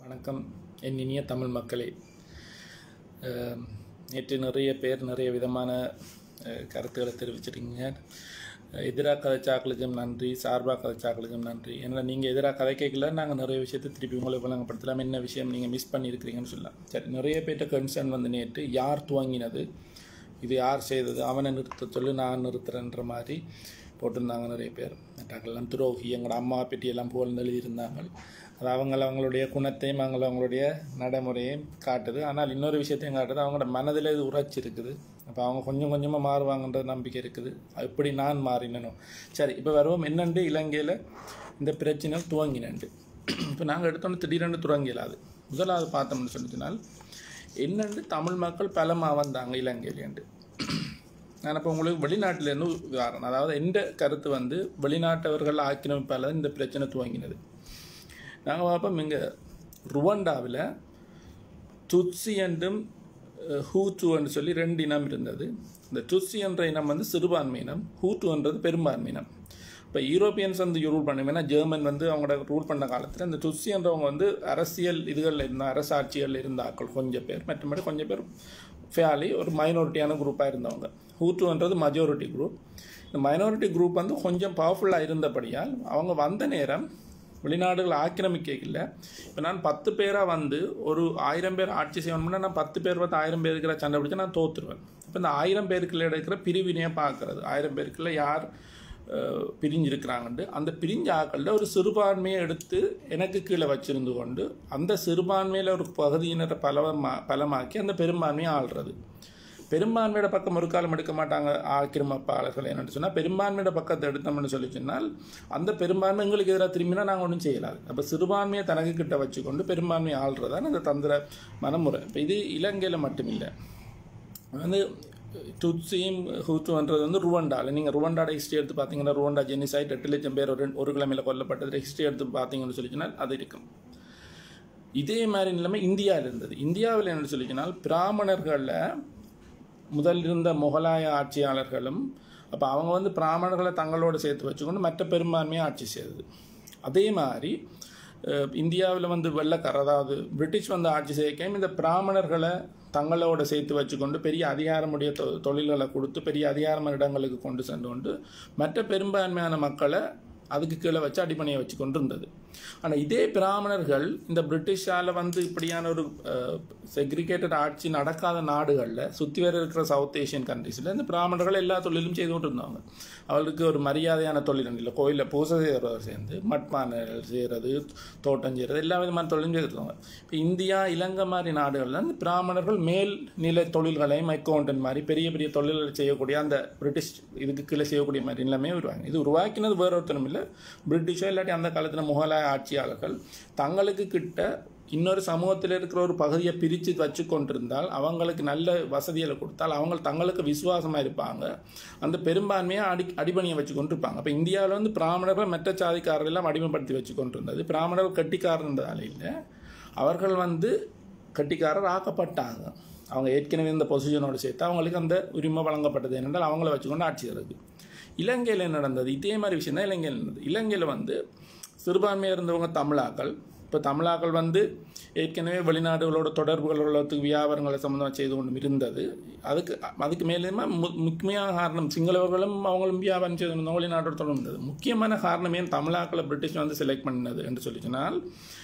வணக்கம் என் இனிய தமிழ் மக்களே அஹ், நேற்று நிறைய பேர் நிறைய விதமான அஹ், கருத்துக்களை தெரிவிச்சிருக்கீங்க எதிராக கதைச்சாக்களுக்கும் நன்றி சார்பாக கதைச்சாக்களுக்கும் நன்றி ஏன்னா நீங்கள் எதிராக கதை கேட்கல நாங்கள் நிறைய விஷயத்தை திருப்பி உங்களுக்கு வழங்கப்படுத்தலாம் என்ன விஷயம் நீங்கள் மிஸ் பண்ணியிருக்கிறீங்கன்னு சொல்லலாம் சரி நிறைய பேர்ட்ட கன்சர்ன் வந்து நேற்று யார் துவங்கினது இது யார் செய்தது அவனை நிறுத்த சொல்லி நான் நிறுத்துறேன்ற மாதிரி போட்டிருந்தாங்க நிறைய பேர் மற்றவர்களெல்லாம் துரோகி எங்களோட அம்மா பெட்டியெல்லாம் புகழ்ந்து எழுதியிருந்தாங்க அது அவங்க அவங்களுடைய குணத்தையும் அவங்க அவங்களுடைய நடைமுறையையும் காட்டுது ஆனால் இன்னொரு விஷயத்தையும் காட்டுது அவங்களோட மனதில் இது உரைச்சி இருக்குது அப்போ அவங்க கொஞ்சம் கொஞ்சமாக மாறுவாங்கன்ற நம்பிக்கை இருக்குது எப்படி நான் மாறினனும் சரி இப்போ வருவோம் என்னண்டு இலங்கையில் இந்த பிரச்சனை துவங்கினண்டு இப்போ நாங்கள் எடுத்தோன்னு திடீரென்று துவங்கியலாது முதலாவது பார்த்தோம்னு சொல்லிச்சினால் என்னென்று தமிழ் மக்கள் பலமாக வந்தாங்க இலங்கையிலேண்டு நான் இப்போ உங்களுக்கு வெளிநாட்டிலேருந்து உதாரணம் அதாவது எந்த கருத்து வந்து வெளிநாட்டவர்கள் ஆக்கிரமிப்பால் இந்த பிரச்சனை துவங்கினது நாங்கள் பார்ப்போம் இங்கே ருவண்டாவில் துட்சி என்றும் அஹ், ஹூத்து என்று சொல்லி ரெண்டு இனம் இருந்தது இந்த துட்சி என்ற இனம் வந்து சிறுபான்மை இனம் ஹூத்துன்றது பெரும்பான்மை இனம் இப்போ யூரோப்பியன்ஸ் வந்து ரூல் பண்ணுங்க ஏன்னா ஜெர்மன் வந்து அவங்களோட ரூல் பண்ண காலத்தில் இந்த துட்சி என்றவங்க வந்து அரசியல் இதுகளில் இருந்த அரசாட்சிகளில் இருந்த ஆட்கள் கொஞ்சம் பேர் மற்றபடி கொஞ்சம் பேர் ஃபேலி ஒரு மைனாரிட்டியான குரூப்பாக இருந்தவங்க ஹூத்துன்றது மெஜாரிட்டி குரூப் இந்த மைனாரிட்டி குரூப் வந்து கொஞ்சம் பவர்ஃபுல்லாக இருந்தபடியால் அவங்க வந்த நேரம் வெளிநாடுகள் ஆக்கிரமிக்க இல்லை இப்போ நான் பத்து பேராக வந்து ஒரு ஆயிரம் பேர் ஆட்சி செய்யணும்னா நான் பத்து பேர் பார்த்து ஆயிரம் பேருக்குள்ள சண்டை பிடிச்சா நான் தோத்துருவேன் இப்போ இந்த ஆயிரம் பேருக்குள்ள இருக்கிற பிரிவினையை பார்க்கறது ஆயிரம் பேருக்குள்ள யார் அஹ், பிரிஞ்சிருக்கிறாங்கன்ட்டு அந்த பிரிஞ்ச ஆக்களில் ஒரு சிறுபான்மையை எடுத்து எனக்கு கீழே வச்சிருந்து கொண்டு அந்த சிறுபான்மையில் ஒரு பகுதியினரை பலவமா பலமாக்கி அந்த பெரும்பான்மையை ஆள்றது பெரும்பான்மையோட பக்கம் ஒரு காலம் எடுக்க மாட்டாங்க ஆக்கிரமிப்பாளர்கள் என்னன்னு சொன்னால் பெரும்பான்மையோட பக்கத்தை எடுத்தோம்னு சொல்லி சொன்னால் அந்த பெரும்பான்மை எங்களுக்கு எதிராக திரும்பினா நாங்கள் ஒன்றும் செய்யலாது அப்போ சிறுபான்மையை தனக்கு கிட்ட வச்சுக்கொண்டு பெரும்பான்மையை ஆள்றதான் அந்த தந்திர மனமுறை இப்போ இது இலங்கையில் மட்டுமில்லை வந்து துட்சியும் ஹூத்துன்றது வந்து ருவண்டாவில் நீங்கள் ருவண்டாட ஹிஸ்ட்ரி எடுத்து பார்த்தீங்கன்னா ருவண்டா ஜெனிசைட் எட்டு லட்சம் பேர் ஒரு ரெண்டு- ஒரு கிழமையில் கொல்லப்பட்டது ஹிஸ்ட்ரி எடுத்து பார்த்தீங்கன்னு சொல்லிச்சுனால் அது இருக்கும் இதே மாதிரி நிலைமை இந்தியாவில் இருந்தது இந்தியாவில் என்ன சொல்லிச்சுனால் பிராமணர்களில் முதல் இருந்த முகலாய ஆட்சியாளர்களும் அப்போ அவங்க வந்து பிராமணர்களை தங்களோடு சேர்த்து வச்சுக்கொண்டு மற்ற பெரும்பான்மையை ஆட்சி செய்தது அதே மாதிரி அஹ், இந்தியாவில் வந்து வெள்ளக்கார அதாவது பிரிட்டிஷ் வந்து ஆட்சி செய்யக்கையும் இந்த பிராமணர்களை தங்களோட சேர்த்து வச்சுக்கொண்டு பெரிய அதிகாரமுடைய தொ தொழில்களை கொடுத்து பெரிய அதிகாரமான இடங்களுக்கு கொண்டு சென்று கொண்டு மற்ற பெரும்பான்மையான மக்களை அதுக்கு கீழே வச்சு அடிப்படையை வச்சு கொண்டு இருந்தது ஆனால் இதே பிராமணர்கள் இந்த பிரிட்டிஷால் வந்து இப்படியான ஒரு செக்ரிகேட்டட் ஆட்சி நடக்காத நாடுகளில் சுற்றி வர இருக்கிற சவுத் ஏஷியன் கண்ட்ரீஸில் இந்த பிராமணர்கள் எல்லா தொழிலும் செய்து கொண்டு இருந்தாங்க அவர்களுக்கு ஒரு மரியாதையான தொழில் இல்லை கோயிலில் பூசை செய்கிறவர் சேர்ந்து மட்பானைகள் செய்கிறது தோட்டம் செய்கிறது எல்லா விதமான தொழிலும் செய்திருந்தாங்க இப்போ இந்தியா இலங்கை மாதிரி நாடுகளில் இந்த பிராமணர்கள் மேல் நிலை தொழில்களையும் அக்கௌண்டன்ட் மாதிரி பெரிய பெரிய தொழில்களை செய்யக்கூடிய அந்த பிரிட்டிஷ் இதுக்கு கீழே செய்யக்கூடிய மாதிரி எல்லாமே உருவாங்க இது உருவாக்கினது வேற ஒருத்தரும் இல்லை பிரிட்டிஷோ இல்லாட்டி அந்த காலத்தில் முகலாய ஆட்சியாளர்கள் தங்களுக்கு கிட்ட இன்னொரு சமூகத்தில் இருக்கிற ஒரு பகுதியை பிரித்து வச்சு கொண்டிருந்தால் அவங்களுக்கு நல்ல வசதிகளை கொடுத்தால் அவங்க தங்களுக்கு விசுவாசமாக இருப்பாங்க அந்த பெரும்பான்மையை அடி அடிபணியை வச்சு கொண்டிருப்பாங்க அப்போ இந்தியாவில் வந்து பிராமணர்கள் மற்ற சாதிக்காரர்கள் எல்லாம் அடிமைப்படுத்தி வச்சு கொண்டிருந்தது பிராமணர்கள் கட்டிக்காரன்றதால இல்லை அவர்கள் வந்து கட்டிக்காரர் ஆக்கப்பட்டாங்க அவங்க ஏற்கனவே இந்த பொசிஷனோடு சேர்த்து அவங்களுக்கு அந்த உரிமை வழங்கப்பட்டது என்னென்றால் அவங்கள வச்சுக்கொண்டு ஆட்சி செய்கிறது இலங்கையில் என்ன நடந்தது இதே மாதிரி விஷயம் தான் இலங்கையில் நடந்தது இலங்கையில் வந்து சிறுபான்மையாக இருந்தவங்க தமிழாக்கள் இப்போ தமிழாக்கள் வந்து ஏற்கனவே வெளிநாடுகளோட தொடர்புகள் உள்ளத்துக்கு வியாபாரங்களை சம்மந்தம் செய்து கொண்டு இருந்தது அதுக்கு அதுக்கு மேலேயுமே மு முக்கியமான காரணம் சிங்களவர்களும் அவங்களும் வியாபாரம் செய்து கொண்டு வெளிநாட்டோட தொடர்பு இருந்தது முக்கியமான காரணம் ஏன் தமிழாக்களை பிரிட்டிஷ் வந்து செலக்ட் பண்ணது என்று சொல்லி சொன்னால்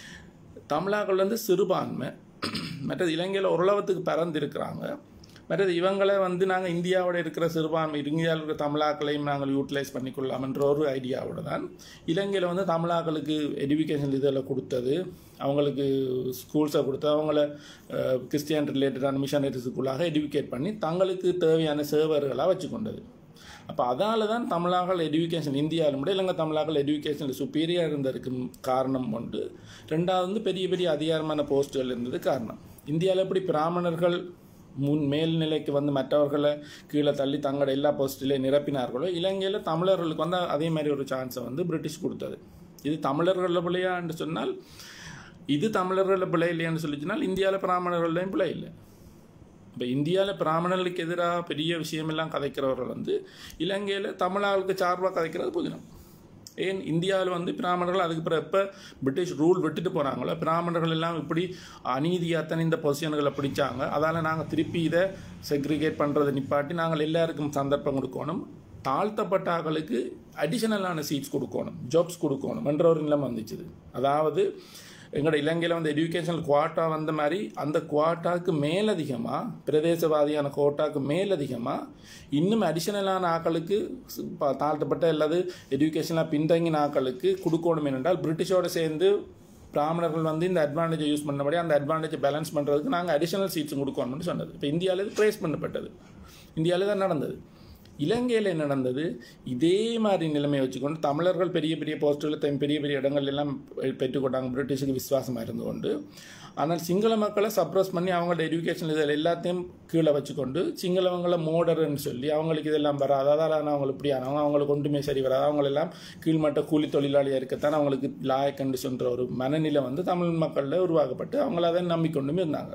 தமிழாக்கள் வந்து சிறுபான்மை மற்றது இலங்கையில் ஓரளவுக்கு பறந்து இருக்கிறாங்க மற்றது இவங்களை வந்து நாங்கள் இந்தியாவோட இருக்கிற சிறுபான்மை இந்தியாவில் இருக்கிற தமிழாக்களையும் நாங்கள் யூட்டிலைஸ் பண்ணிக்கொள்ளலாம்ன்ற ஒரு ஐடியாவோட தான் இலங்கையில் வந்து தமிழாக்களுக்கு எஜுகேஷன் இதில் கொடுத்தது அவங்களுக்கு ஸ்கூல்ஸை கொடுத்து அவங்கள அஹ், கிறிஸ்டியன் ரிலேட்டடான மிஷனரிஸுக்குள்ளாக எஜுகேட் பண்ணி தங்களுக்கு தேவையான சேவர்களாக வச்சுக்கொண்டது அப்போ அதால தான் தமிழாக்கள் எஜுகேஷன் இந்தியாவில் கூட இலங்கை தமிழாக்கள் எஜுகேஷனில் சுப்பீரியர் இருந்ததுக்கு காரணம் உண்டு ரெண்டாவது வந்து பெரிய பெரிய அதிகாரமான போஸ்ட்டுகள் இருந்தது காரணம் இந்தியாவில் எப்படி பிராமணர்கள் முன் மேல்நிலைக்கு வந்து மற்றவர்களை கீழே தள்ளி தங்களோட எல்லா போஸ்ட்டிலையும் நிரப்பினார்களோ இலங்கையில் தமிழர்களுக்கு வந்து அதே மாதிரி ஒரு சான்ஸை வந்து பிரிட்டிஷ் கொடுத்தது இது தமிழர்களில் பிள்ளையான்னு சொன்னால் இது தமிழர்களில் பிள்ளை இல்லையான்னு சொல்லி சொன்னால் இந்தியாவில் பிராமணர்கள்லையும் பிள்ளை இல்லை இப்போ இந்தியாவில் பிராமணர்களுக்கு எதிராக பெரிய விஷயமெல்லாம் கதைக்கிறவர்கள் வந்து இலங்கையில் தமிழர்களுக்கு சார்பாக கதைக்கிறது புதினம் ஏன் இந்தியாவில் வந்து பிராமணர்கள் அதுக்கு பிறகு எப்போ பிரிட்டிஷ் ரூல் விட்டுட்டு போகிறாங்களோ பிராமணர்கள் எல்லாம் இப்படி அநீதியாத்தனை இந்த பொசிஷன்களை பிடிச்சாங்க அதால் நாங்கள் திருப்பி இதை செக்ரிகேட் பண்ணுறதை நிப்பாட்டி நாங்கள் எல்லாருக்கும் சந்தர்ப்பம் கொடுக்கணும் தாழ்த்தப்பட்ட ஆட்களுக்கு அடிஷனலான சீட்ஸ் கொடுக்கணும் ஜாப்ஸ் கொடுக்கணும் என்ற ஒரு நிலைமை வந்துச்சுது அதாவது எங்களோட இலங்கையில் வந்து எஜுகேஷனல் குவாட்டா வந்த மாதிரி அந்த குவாட்டாவுக்கு மேலதிகமாக பிரதேசவாதியான கோட்டாவுக்கு மேலதிகமாக இன்னும் அடிஷனலான ஆக்களுக்கு சு- ப- தாழ்த்தப்பட்ட அல்லது எஜுகேஷனாக பின்தங்கின ஆக்களுக்கு கொடுக்கணும் என்றால் பிரிட்டிஷோட சேர்ந்து பிராமணர்கள் வந்து இந்த அட்வான்டேஜை யூஸ் பண்ணபடி அந்த அட்வான்டேஜை பேலன்ஸ் பண்ணுறதுக்கு நாங்கள் அடிஷனல் சீட்ஸ் கொடுக்கணும்னு சொன்னது இப்போ இந்தியாவில் இது ப்ரைஸ் பண்ணப்பட்டது இந்தியாவில் தான் நடந்தது இலங்கையில் என்ன நடந்தது இதே மாதிரி நிலைமையை வச்சுக்கொண்டு தமிழர்கள் பெரிய பெரிய போஸ்ட்டுகளை தம் பெரிய பெரிய இடங்கள் எல்லாம் பெ- பெற்றுக்கொண்டாங்க பிரிட்டிஷுக்கு விசுவாசமாக இருந்து கொண்டு ஆனால் சிங்கள மக்களை சப்ரஸ் பண்ணி அவங்களோட எஜுகேஷன் இதில் எல்லாத்தையும் கீழே வச்சுக்கொண்டு சிங்களவங்களை மோடர்ன்னு சொல்லி அவங்களுக்கு இதெல்லாம் வராது அதால் அவங்க இப்படி ஆனவங்க அவங்களுக்கு ஒன்றுமே சரி வராது அவங்களெல்லாம் கீழ்மட்ட கூலி தொழிலாளியாக இருக்கத்தான் அவங்களுக்கு லாயக்கண்டு சொல்கிற ஒரு மனநிலை வந்து தமிழ் மக்களில் உருவாக்கப்பட்டு அவங்கள அதை நம்பிக்கொண்டுமே இருந்தாங்க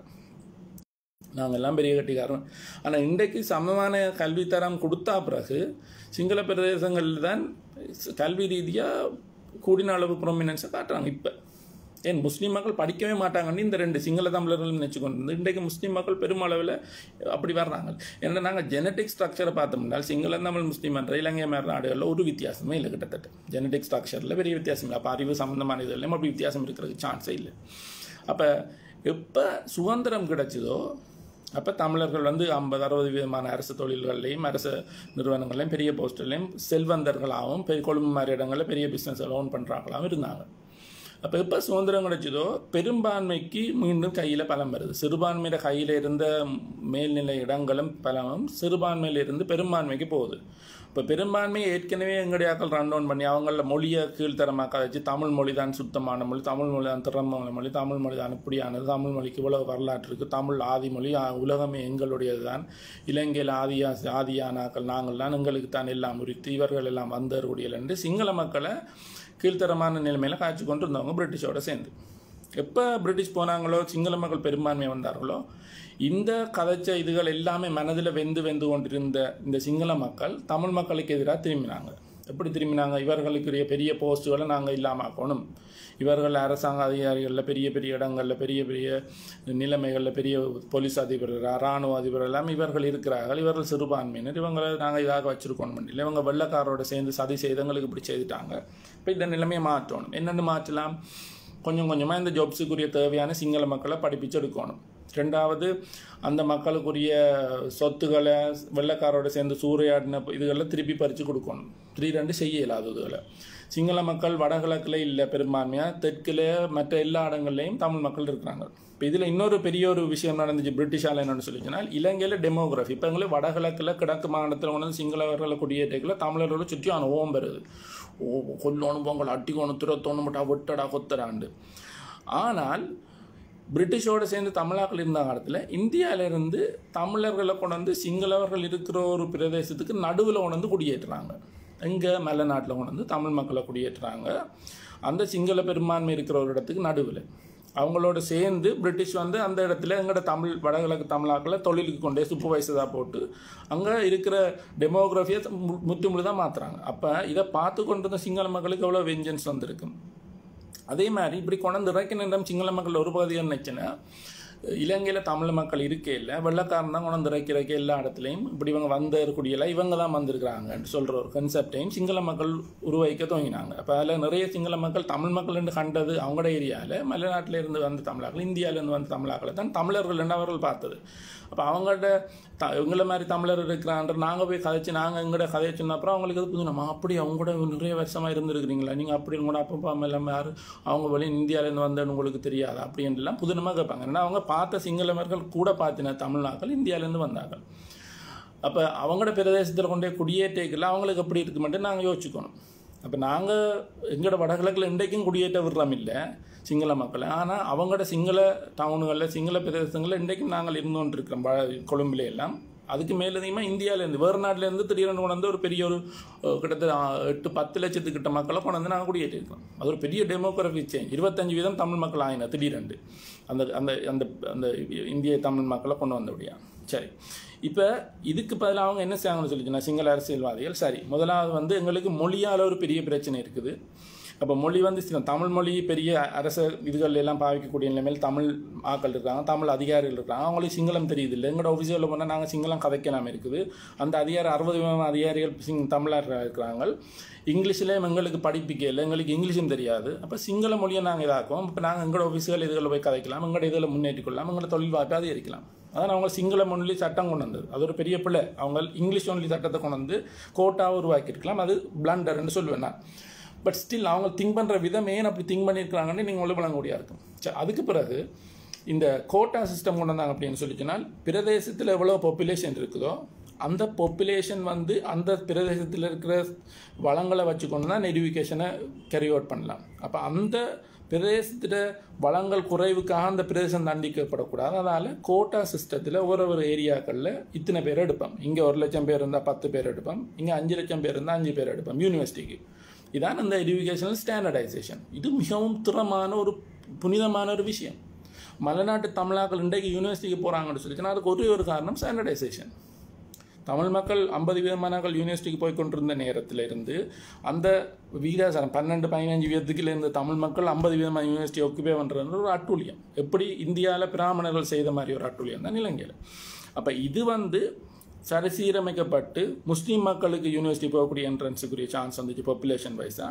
நாங்கள் எல்லாம் பெரிய கட்டிக்காரன் ஆனால் இன்றைக்கு சமமான கல்வித்தரம் கொடுத்தா பிறகு சிங்கள பிரதேசங்களில் தான் கல்வி ரீதியாக கூடின அளவு ப்ரொமினன்ஸை காட்டுறாங்க இப்போ ஏன் முஸ்லீம் மக்கள் படிக்கவே மாட்டாங்கன்னு இந்த ரெண்டு சிங்கள தமிழர்கள் நினச்சி கொண்டு வந்து இன்றைக்கு முஸ்லீம் மக்கள் பெருமளவில் அப்படி வர்றாங்க ஏன்னா நாங்கள் ஜெனட்டிக் ஸ்ட்ரக்சரை பார்த்தோம்னா சிங்கள தமிழ் முஸ்லீம் என்ற இலங்கை மேற நாடுகளில் ஒரு வித்தியாசமே இல்லை கிட்டத்தட்ட ஜெனட்டிக் ஸ்ட்ரக்சரில் பெரிய வித்தியாசம் இல்லை அப்போ அறிவு சம்மந்தமான இதெல்லாம் அப்படி வித்தியாசம் இருக்கிறதுக்கு சான்ஸே இல்லை அப்போ எப்போ சுதந்திரம் கிடைச்சதோ அப்போ தமிழர்கள் வந்து ஐம்பது அறுபது விதமான அரசு தொழில்கள்லையும் அரசு நிறுவனங்களையும் பெரிய போஸ்டர்லையும் செல்வந்தர்களாகவும் பெரிய கொழும்பு மாதிரி இடங்களில் பெரிய பிஸ்னஸ் லோன் பண்ணுறாங்களாகவும் இருந்தாங்க அப்போ எப்போ சுதந்திரம் கிடைச்சதோ பெரும்பான்மைக்கு மீண்டும் கையில் பலம் வருது சிறுபான்மையில கையில் இருந்த மேல்நிலை இடங்களும் பலமும் சிறுபான்மையில இருந்து பெரும்பான்மைக்கு போகுது இப்போ பெரும்பான்மை ஏற்கனவே எங்களுடைய ஆக்கள் ரன் டவுன் பண்ணி அவங்கள மொழியை கீழ்த்தரமாக்க வச்சு தமிழ் மொழி தான் சுத்தமான மொழி தமிழ் மொழி தான் திறமான மொழி தமிழ் மொழி தான் இப்படியானது தமிழ் மொழிக்கு இவ்வளவு வரலாற்று இருக்குது தமிழ் ஆதி மொழி ஆ, உலகமே எங்களுடையது தான் இலங்கையில் ஆதியா ஆதியானாக்கள் நாங்கள் தான் எங்களுக்கு தான் எல்லாம் உரித்து இவர்கள் எல்லாம் வந்தருடையல் என்று சிங்கள மக்களை கீழ்த்தரமான நிலைமையில் காய்ச்சி கொண்டு இருந்தவங்க பிரிட்டிஷோட சேர்ந்து எப்போ பிரிட்டிஷ் போனாங்களோ சிங்கள மக்கள் பெரும்பான்மை வந்தார்களோ இந்த கதைச்ச இதுகள் எல்லாமே மனதில் வெந்து வெந்து கொண்டிருந்த இந்த சிங்கள மக்கள் தமிழ் மக்களுக்கு எதிராக திரும்பினாங்க எப்படி திரும்பினாங்க இவர்களுக்குரிய பெரிய போஸ்ட்டுகளை நாங்கள் இல்லாமக்கணும் இவர்கள் அரசாங்க அதிகாரிகளில் பெரிய பெரிய இடங்களில் பெரிய பெரிய நிலைமைகளில் பெரிய போலீஸ் அதிபர் இராணுவ அதிபர் எல்லாம் இவர்கள் இருக்கிறார்கள் இவர்கள் சிறுபான்மையினர் இவங்களை நாங்கள் இதாக வச்சிருக்கணும் இல்லை இவங்க வெள்ளக்காரோட சேர்ந்து சதி செய்தவங்களுக்கு இப்படி செய்துட்டாங்க இப்போ இந்த நிலைமையை மாற்றணும் என்னென்னு மாற்றலாம் கொஞ்சம் கொஞ்சமாக இந்த ஜாப்ஸுக்குரிய தேவையான சிங்கள மக்களை படிப்பிச்சு எடுக்கணும் ரெண்டாவது அந்த மக்களுக்குரிய சொத்துக்களை வெள்ளைக்காரோட சேர்ந்து சூறையாடின இதுகளில் திருப்பி பறித்து கொடுக்கணும் த்ரீ ரெண்டு செய்ய இயலாததுகளை சிங்கள மக்கள் வடகிழக்கில் இல்லை பெரும்பான்மையாக தெற்கில் மற்ற எல்லா இடங்கள்லையும் தமிழ் மக்கள் இருக்கிறாங்க இப்போ இதில் இன்னொரு பெரிய ஒரு விஷயம் நடந்துச்சு பிரிட்டிஷால் என்னென்னு சொல்லிச்சுன்னா இலங்கையில் டெமோகிராஃபி இப்போ எங்களுக்கு வடகிழக்கில் கிழக்கு மாநிலத்தில் கொண்டு வந்து சிங்களவர்களை குடியேற்றக்குள்ள தமிழர்களை சுற்றி அனுபவம் வருது ஓ கொல்லணும் பொங்கல் அட்டிக்கணும் துரத்தோணும் மட்டா வெட்டடா கொத்தடாண்டு ஆனால் பிரிட்டிஷோடு சேர்ந்து தமிழாக்கள் இருந்த காலத்தில் இந்தியாவிலேருந்து தமிழர்களை கொண்டு வந்து சிங்களவர்கள் இருக்கிற ஒரு பிரதேசத்துக்கு நடுவில் கொண்டு வந்து குடியேற்றுறாங்க எங்கே மலைநாட்டில் கொண்டு வந்து தமிழ் மக்களை குடியேற்றுறாங்க அந்த சிங்கள பெரும்பான்மை இருக்கிற ஒரு இடத்துக்கு நடுவில் அவங்களோட சேர்ந்து பிரிட்டிஷ் வந்து அந்த இடத்துல எங்களோட தமிழ் வடகிழக்கு தமிழாக்களை தொழிலுக்கு கொண்டே சூப்பர்வைசராக போட்டு அங்கே இருக்கிற டெமோகிராஃபியை முற்று முழுதாக மாற்றுறாங்க அப்போ இதை பார்த்து கொண்டிருந்த சிங்கள மக்களுக்கு எவ்வளோ வெஞ்சன்ஸ் வந்திருக்கு அதே மாதிரி இப்படி கொண்டு இறக்கி நின்றம் சிங்கள மக்கள் ஒரு பகுதி என்னச்சுன்னா இலங்கையில் தமிழ் மக்கள் இருக்கே இல்லை வெள்ளக்காரன் தான் கொண்டு இறக்கிறக்க எல்லா இடத்துலையும் இப்படி இவங்க வந்த குடியெல்லாம் இவங்க தான் வந்திருக்கிறாங்கன்னு சொல்கிற ஒரு கன்செப்டையும் சிங்கள மக்கள் உருவாக்க துவங்கினாங்க அப்போ அதில் நிறைய சிங்கள மக்கள் தமிழ் மக்கள் என்று கண்டது அவங்களோட ஏரியாவில் மலைநாட்டில் இருந்து வந்த தமிழாக்கள் இந்தியாவிலேருந்து வந்த தமிழாக்களை தான் தமிழர்கள் என்று அவர்கள் பார்த்தது அப்போ அவங்கள்ட்ட த இவங்கள மாதிரி தமிழர் இருக்கிறான்ற நாங்கள் போய் கதைச்சு நாங்கள் எங்கள்ட கதையை சொன்ன அப்புறம் அவங்களுக்கு அது புதுநமா அப்படி அவங்க கூட நிறைய வருஷமாக இருந்திருக்கிறீங்களா நீங்கள் அப்படி கூட அப்பா அம்மா எல்லாம் யார் அவங்க வழி இந்தியாவிலேருந்து வந்தேன்னு உங்களுக்கு தெரியாது அப்படின்ட்டுலாம் புதுனமாக கேட்பாங்க ஏன்னா அவங்க பார்த்த சிங்களவர்கள் கூட பார்த்தின தமிழ்நாக்கள் இந்தியாவிலேருந்து வந்தாங்க அப்போ அவங்களோட பிரதேசத்தில் கொண்டே குடியேற்றல அவங்களுக்கு எப்படி இருக்கு மட்டும் நாங்கள் யோசிச்சுக்கணும் அப்போ நாங்கள் எங்களோட வடகிழக்கில் இன்றைக்கும் குடியேற்ற விடுறோம் இல்லை சிங்கள மக்களை ஆனால் அவங்களோட சிங்கள டவுனுகளில் சிங்கள பிரதேசங்களில் இன்றைக்கும் நாங்கள் இருந்து கொண்டு இருக்கிறோம் வ- கொழும்புல எல்லாம் அதுக்கு மேலதிகமாக இந்தியாவிலேருந்து வேறு நாட்டிலேருந்து திடீர்னு கொண்டு வந்து ஒரு பெரிய ஒரு அஹ், கிட்டத்தட்ட அஹ், எட்டு பத்து லட்சத்துக்கிட்ட மக்களை கொண்டு வந்து நாங்கள் குடியேற்றிருக்கோம் அது ஒரு பெரிய டெமோக்ராஃபி சேஞ்ச் இருபத்தஞ்சு வீதம் தமிழ் மக்கள் ஆயின திடீரெண்டு அந்த அந்த அந்த அந்த இந்திய தமிழ் மக்களை கொண்டு வந்தபடியா சரி இப்போ இதுக்கு பதிலாக அவங்க என்ன செய்யாங்கன்னு சொல்லிச்சுன்னா சிங்கள அரசியல்வாதிகள் சரி முதலாவது வந்து எங்களுக்கு மொழியால் ஒரு பெரிய பிரச்சனை இருக்குது அப்போ மொழி வந்து சி- தமிழ் மொழி பெரிய அரச இதுகள் எல்லாம் பாவிக்கக்கூடிய நிலைமையில் தமிழ் ஆக்கள் இருக்காங்க தமிழ் அதிகாரிகள் இருக்காங்க அவங்களுக்கு சிங்களம் தெரியுது இல்லை எங்களோட ஆஃபீஸில் போனால் நாங்கள் சிங்களம் கதைக்கலாம் இருக்குது அந்த அதிகாரி அறுபது விதமான அதிகாரிகள் சிங் தமிழர் இருக்கிறாங்க இங்கிலீஷ்லேயும் எங்களுக்கு படிப்பிக்க இல்லை எங்களுக்கு இங்கிலீஷும் தெரியாது அப்போ சிங்கள மொழியை நாங்கள் இதாக்குவோம் இப்போ நாங்கள் எங்களோட ஆஃபீஸுகள் இதுகளில் போய் கதைக்கலாம் எங்களோட இதில் முன்னேற்றிக் கொள்ளலாம் எங்களோட தொழில் வாய்ப்பை அதிகரிக்கலாம் அதான் அவங்க சிங்கள மொழி சட்டம் கொண்டு வந்தது அது ஒரு பெரிய பிள்ளை அவங்க இங்கிலீஷ் ஒன்லி சட்டத்தை கொண்டு வந்து கோட்டாக உருவாக்கியிருக்கலாம் அது பிளண்டர்னு சொல்லுவேன் நான் பட் ஸ்டில் அவங்க திங்க் பண்ணுற விதம் ஏன் அப்படி திங்க் பண்ணியிருக்கிறாங்கன்னு நீங்கள் உள்ள விளங்க முடியாது இருக்கும் சரி அதுக்கு பிறகு இந்த கோட்டா சிஸ்டம் கொண்டு வந்தாங்க அப்படின்னு சொல்லிச்சுனால் பிரதேசத்தில் எவ்வளோ பாப்புலேஷன் இருக்குதோ அந்த பாப்புலேஷன் வந்து அந்த பிரதேசத்தில் இருக்கிற வளங்களை வச்சுக்கொண்டு தான் எஜுகேஷனை கேரி அவுட் பண்ணலாம் அப்போ அந்த பிரதேசத்தில் வளங்கள் குறைவுக்காக அந்த பிரதேசம் தண்டிக்கப்படக்கூடாது அதனால் கோட்டா சிஸ்டத்தில் ஒரு ஒரு ஏரியாக்களில் இத்தனை பேர் எடுப்போம் இங்கே ஒரு லட்சம் பேர் இருந்தால் பத்து பேர் எடுப்போம் இங்கே அஞ்சு லட்சம் பேர் இருந்தால் அஞ்சு பேர் எடுப்போம் யூனிவர்சிட்டிக்கு இதான் அந்த எஜுகேஷனல் ஸ்டாண்டர்டைசேஷன் இது மிகவும் திறமான ஒரு புனிதமான ஒரு விஷயம் மலைநாட்டு தமிழாக்கள் இன்றைக்கு யூனிவர்சிட்டிக்கு போகிறாங்கன்னு சொல்லிச்சுன்னா அதுக்கு ஒரே ஒரு காரணம் ஸ்டாண்டர்டைசேஷன் தமிழ் மக்கள் ஐம்பது வீதமானாக்கள் யூனிவர்சிட்டிக்கு போய் கொண்டிருந்த நேரத்தில் இருந்து அந்த விகிதாசாரம் பன்னெண்டு பதினஞ்சு வீதத்துக்குள்ள இருந்த தமிழ் மக்கள் ஐம்பது வீதமாக யூனிவர்சிட்டி ஒக்குபே பண்ணுறது ஒரு அட்டூழியம் எப்படி இந்தியாவில் பிராமணர்கள் செய்த மாதிரி ஒரு அட்டூழியம் தான் இலங்கையில் அப்போ இது வந்து சரிசீரமைக்கப்பட்டு முஸ்லீம் மக்களுக்கு யூனிவர்சிட்டி போகக்கூடிய என்ட்ரன்ஸுக்குரிய சான்ஸ் வந்துச்சு பாப்புலேஷன் வைஸாக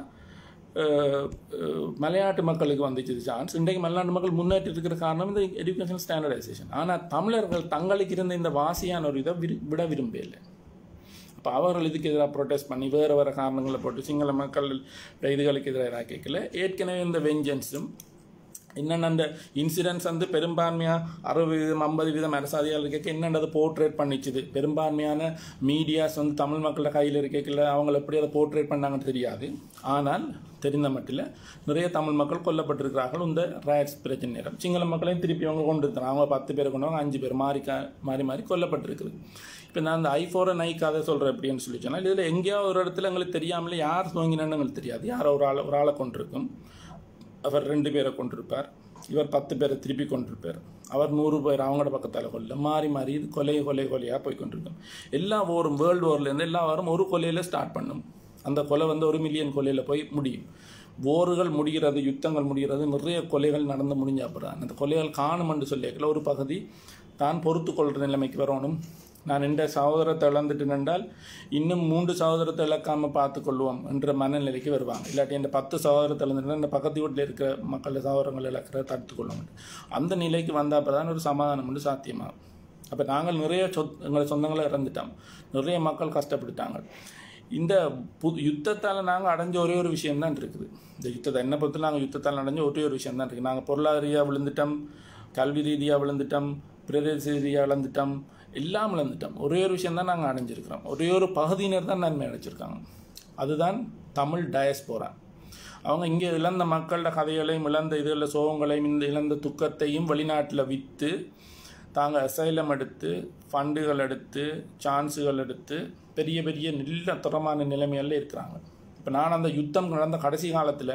மலைநாட்டு மக்களுக்கு வந்துச்சு சான்ஸ் இன்றைக்கு மலைநாட்டு மக்கள் முன்னேற்றி இருக்கிற காரணம் இந்த எஜுகேஷன் ஸ்டாண்டர்டைசேஷன் ஆனால் தமிழர்கள் தங்களுக்கு இருந்த இந்த வாசியான ஒரு இதை விரு விட விரும்பவில்லை அப்போ அவர்கள் இதுக்கு எதிராக ப்ரொட்டஸ்ட் பண்ணி வேறு வேறு காரணங்களை போட்டு சிங்கள மக்கள் இதுகளுக்கு எதிராக கேட்கல ஏற்கனவே இந்த வெஞ்சன்ஸும் என்னென்ன அந்த இன்சிடென்ட்ஸ் வந்து பெரும்பான்மையாக அறுபது வீதம் ஐம்பது வீதம் அரசாதிகள் கேட்க என்னென்ன அதை போர்ட்ரேட் பண்ணிச்சுது பெரும்பான்மையான மீடியாஸ் வந்து தமிழ் மக்களோட கையில் இருக்கல அவங்க எப்படி அதை போர்ட்ரேட் பண்ணாங்கன்னு தெரியாது ஆனால் தெரிந்த மட்டில் நிறைய தமிழ் மக்கள் கொல்லப்பட்டிருக்கிறார்கள் இந்த ரயட்ஸ் பிரச்சனை நேரம் சிங்கள மக்களையும் திருப்பி அவங்க கொண்டு இருந்தாங்க அவங்க பத்து பேர் கொண்டவங்க அஞ்சு பேர் மாறி கா மாறி மாறி கொல்லப்பட்டிருக்குது இப்போ நான் அந்த ஐ ஃபோரை நை கதை சொல்கிறேன் எப்படின்னு சொல்லி சொன்னால் இதில் எங்கேயாவது ஒரு இடத்துல எங்களுக்கு தெரியாமலே யார் துவங்கினான்னு எங்களுக்கு தெரியாது யாரோ ஒரு ஆள் ஒரு ஆளை கொண்டிருக்கும் அவர் ரெண்டு பேரை கொண்டிருப்பார் இவர் பத்து பேரை திருப்பி கொண்டிருப்பார் அவர் நூறு பேர் அவங்களோட பக்கத்தால் கொல்ல மாறி மாறி இது கொலை கொலை கொலையாக போய் கொண்டிருக்கும் எல்லா ஓரும் வேர்ல்டு வார்லேருந்து எல்லா வாரம் ஒரு கொலையில் ஸ்டார்ட் பண்ணும் அந்த கொலை வந்து ஒரு மில்லியன் கொலையில் போய் முடியும் போர்கள் முடிகிறது யுத்தங்கள் முடிகிறது நிறைய கொலைகள் நடந்து முடிஞ்ச அப்புறம் அந்த கொலைகள் காணும் என்று சொல்லியிருக்கல ஒரு பகுதி தான் பொறுத்து கொள்கிற நிலைமைக்கு வரணும் நான் இந்த சகோதரத்தை இழந்துட்டு நின்றால் இன்னும் மூன்று சகோதரத்தை இழக்காமல் பார்த்து கொள்வோம் என்ற மனநிலைக்கு வருவாங்க இல்லாட்டி இந்த பத்து சகோதரத்தை இழந்துட்டு இந்த பக்கத்து வீட்டில் இருக்கிற மக்கள் சகோதரங்கள் இழக்கிற தடுத்து கொள்ளும் அந்த நிலைக்கு வந்த தான் ஒரு சமாதானம் வந்து சாத்தியமாகும் அப்போ நாங்கள் நிறைய சொத் எங்களை சொந்தங்களை இறந்துட்டோம் நிறைய மக்கள் கஷ்டப்பட்டுட்டாங்க இந்த புது யுத்தத்தால் நாங்கள் அடைஞ்ச ஒரே ஒரு விஷயம்தான் இருக்குது இந்த யுத்தத்தை என்ன பொறுத்து நாங்கள் யுத்தத்தால் அடைஞ்ச ஒரே ஒரு விஷயம் தான் இருக்குது நாங்கள் பொருளாதார ரீதியாக விழுந்துட்டோம் கல்வி ரீதியாக விழுந்துட்டோம் பிரதேச ரீதியாக விழுந்துட்டோம் எல்லாம் இழந்துட்டோம் ஒரே ஒரு விஷயம் தான் நாங்கள் அடைஞ்சிருக்கிறோம் ஒரே ஒரு பகுதியினர் தான் நன்மை அடைச்சிருக்காங்க அதுதான் தமிழ் டயஸ்போரா அவங்க இங்கே இழந்த மக்களோட கதைகளையும் இழந்த இதில் சோகங்களையும் இந்த இழந்த துக்கத்தையும் வெளிநாட்டில் விற்று தாங்க அசைலம் எடுத்து ஃபண்டுகள் எடுத்து சான்ஸுகள் எடுத்து பெரிய பெரிய நல்ல தரமான நிலைமையில் இருக்கிறாங்க இப்போ நான் அந்த யுத்தம் நடந்த கடைசி காலத்தில்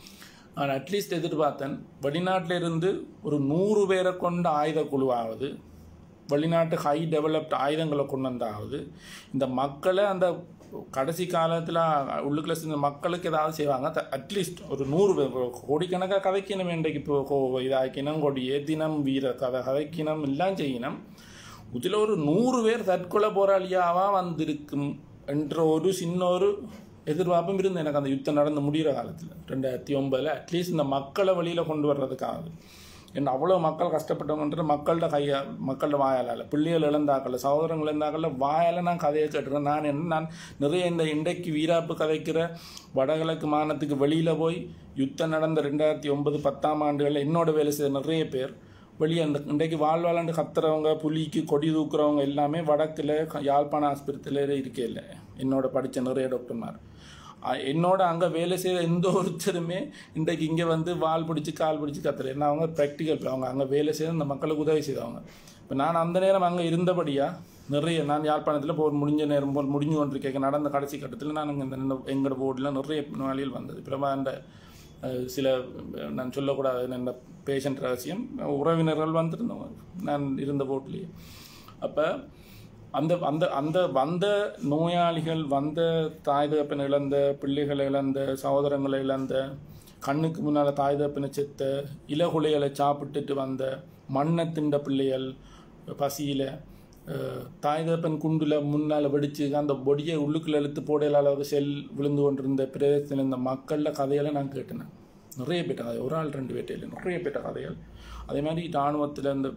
நான் அட்லீஸ்ட் எதிர்பார்த்தேன் வெளிநாட்டில் இருந்து ஒரு நூறு பேரை கொண்ட ஆயுத குழுவாவது வெளிநாட்டு ஹை டெவலப்ட் ஆயுதங்களை கொண்டு வந்தாவது இந்த மக்களை அந்த கடைசி காலத்தில் உள்ளுக்குள்ள சேர்ந்த மக்களுக்கு ஏதாவது செய்வாங்க அட்லீஸ்ட் ஒரு நூறு பேர் கோடிக்கணக்காக கதைக்கணும் இன்றைக்கு இப்போ இதாக்கினம் கொடி ஏத்தினம் வீர கதை கதைக்கினம் எல்லாம் செய்யணும் இதில் ஒரு நூறு பேர் தற்கொலை போராளியாவாக வந்திருக்கும் என்ற ஒரு சின்ன ஒரு எதிர்பார்ப்பும் இருந்து எனக்கு அந்த யுத்தம் நடந்து முடிகிற காலத்தில் ரெண்டாயிரத்தி ஒன்பதில் அட்லீஸ்ட் இந்த மக்களை வெளியில் கொண்டு வர்றதுக்காக என்ன அவ்வளோ மக்கள் கஷ்டப்பட்டவங்கன்ற மக்கள்கிட்ட கையா மக்களோட வாயால் பிள்ளைகள் இழந்தாக்கல சகோதரங்கள் இழந்தாக்கல வாயால் நான் கதையை கேட்டுறேன் நான் என்ன நான் நிறைய இந்த இன்றைக்கு வீராப்பு கதைக்கிற வடகிழக்கு மாநிலத்துக்கு வெளியில் போய் யுத்தம் நடந்த ரெண்டாயிரத்தி ஒன்பது பத்தாம் ஆண்டுகளில் என்னோட வேலை செய்த நிறைய பேர் வெளியே அந்த இன்றைக்கு வாழ்வாளாண்டு கத்துறவங்க புலிக்கு கொடி தூக்குறவங்க எல்லாமே வடக்கில் யாழ்ப்பாண ஆஸ்பத்திரியில் இருக்கே இல்லை என்னோட படித்த நிறைய டாக்டர்மார் அ- என்னோட அங்கே வேலை செய்கிற எந்த ஒருத்தருமே இன்றைக்கு இங்கே வந்து வால் பிடிச்சி கால் பிடிச்சி கத்துற ஏன்னா அவங்க ப்ராக்டிக்கல் அவங்க அங்கே வேலை செய்து அந்த மக்களுக்கு உதவி செய்தவங்க இப்போ நான் அந்த நேரம் அங்கே இருந்தபடியா நிறைய நான் யாழ்ப்பாணத்தில் போர் முடிஞ்ச நேரம் போல் முடிஞ்சு கொண்டிருக்கேன் நடந்த கடைசி கட்டத்தில் நான் அங்கே இந்த எங்களோட போர்டில் நிறைய நோயாளிகள் வந்தது பிரபா அந்த அஹ், சில அஹ், நான் சொல்லக்கூடாது இந்த பேஷண்ட் ரகசியம் உறவினர்கள் வந்திருந்தவங்க நான் இருந்த போர்ட்லேயே அப்போ அந்த அந்த அந்த வந்த நோயாளிகள் வந்த தாய் தகப்பனை இழந்த பிள்ளைகளை இழந்த சகோதரங்களை இழந்த கண்ணுக்கு முன்னால் தாய் தகப்பனை செத்த இலகுலைகளை சாப்பிட்டுட்டு வந்த மண்ணை திண்ட பிள்ளைகள் பசியில் தாய் தகப்பன் குண்டுல முன்னால் வெடிச்சு அந்த பொடியை உள்ளுக்குள்ள இழுத்து போடையில அளவுக்கு செல் விழுந்து கொண்டிருந்த பிரதேசத்தில் இருந்த மக்களில் கதைகளை நான் கேட்டேன் நிறைய பேட்ட கதை ஒரு ஆள் ரெண்டு பேட்டை இல்லை நிறைய பேட்ட கதைகள் அதே மாதிரி இராணுவத்தில் இந்த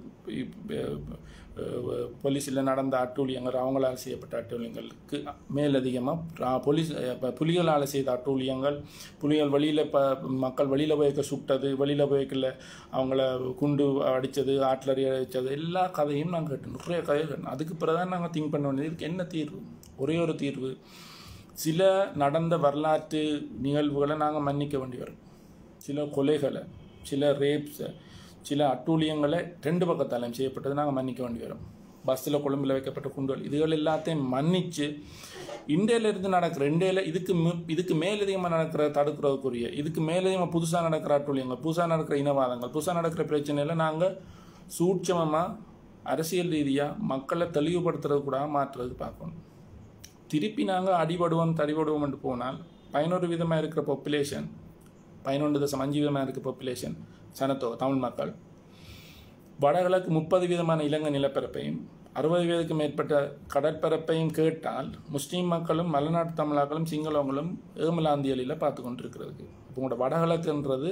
போலீஸில் நடந்த அட்டூழியங்கள் அவங்களால் செய்யப்பட்ட அட்டூழியங்களுக்கு மேலதிகமாக போலீஸ் இப்போ புலிகளால் செய்த அட்டூழியங்கள் புலிகள் வெளியில் இப்போ மக்கள் வெளியில் போய்க்க சுட்டது வெளியில் போய்க்கல அவங்கள குண்டு அடித்தது ஆட்லரி அடித்தது எல்லா கதையும் நாங்கள் கேட்டோம் நிறைய கதையை கேட்டோம் அதுக்கு பிறகு தான் நாங்கள் திங்க் பண்ண வேண்டியது இதுக்கு என்ன தீர்வு ஒரே ஒரு தீர்வு சில நடந்த வரலாற்று நிகழ்வுகளை நாங்கள் மன்னிக்க வேண்டி வரும் சில கொலைகளை சில ரேப்ஸை சில அட்டூழியங்களை ரெண்டு பக்கத்தாலையும் செய்யப்பட்டது நாங்கள் மன்னிக்க வேண்டி வரும் பஸ்ஸில் கொழும்பில் வைக்கப்பட்ட குண்டுகள் இதுகள் எல்லாத்தையும் மன்னிச்சு இந்தியாவிலிருந்து நடக்கிற இந்தியாவில் இதுக்கு மு- இதுக்கு மேலதிகமாக நடக்கிற தடுக்கிறதுக்குரிய இதுக்கு மேலதிகமாக புதுசாக நடக்கிற அட்டூழியங்கள் புதுசாக நடக்கிற இனவாதங்கள் புதுசாக நடக்கிற பிரச்சனையில் நாங்கள் சூட்சமமாக அரசியல் ரீதியாக மக்களை தெளிவுபடுத்துறது கூட மாற்றுறது பார்க்கணும் திருப்பி நாங்கள் அடிபடுவோம் தடிபடுவோம் என்று போனால் பதினோரு விதமாக இருக்கிற பாப்புலேஷன் பதினொன்று தசம் அஞ்சு விதமாக இருக்கிற பாப்புலேஷன் சனத்தொகை தமிழ் மக்கள் வடகிழக்கு முப்பது விதமான இலங்கை நிலப்பரப்பையும் அறுபது வீதத்துக்கு மேற்பட்ட கடற்பரப்பையும் கேட்டால் முஸ்லீம் மக்களும் மலைநாட்டு தமிழர்களும் சிங்களவங்களும் ஏமலாந்தியலில் பார்த்து கொண்டிருக்கிறதுக்கு இப்போ உங்களோட வடகிழக்குன்றது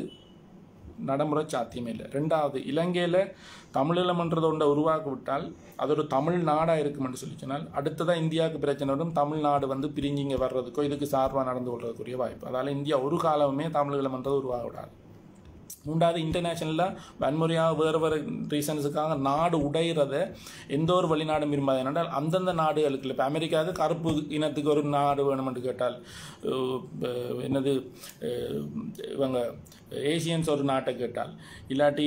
நடைமுறை சாத்தியமே இல்லை ரெண்டாவது இலங்கையில் தமிழீழம்ன்றது ஒன்றை உருவாக்கி விட்டால் அது ஒரு தமிழ் நாடாக இருக்கும்னு சொல்லி சொன்னால் அடுத்ததாக இந்தியாவுக்கு பிரச்சனை வரும் தமிழ்நாடு வந்து பிரிஞ்சு இங்கே வர்றதுக்கோ இதுக்கு சார்பாக நடந்து கொள்றதுக்குரிய வாய்ப்பு அதால் இந்தியா ஒரு காலமுமே தமிழீழம்ன்றது உருவாக விடாது மூன்றாவது இன்டர்நேஷனலாக வன்முறையாக வேறு வேறு ரீசன்ஸுக்காக நாடு உடையிறத எந்த ஒரு வெளிநாடும் விரும்பாது ஏனென்றால் அந்தந்த நாடுகளுக்கு இப்போ அமெரிக்காவுக்கு கருப்பு இனத்துக்கு ஒரு நாடு வேணுமென்று கேட்டால் அஹ், அஹ், என்னது அஹ், இவங்க ஏசியன்ஸ் ஒரு நாட்டை கேட்டால் இல்லாட்டி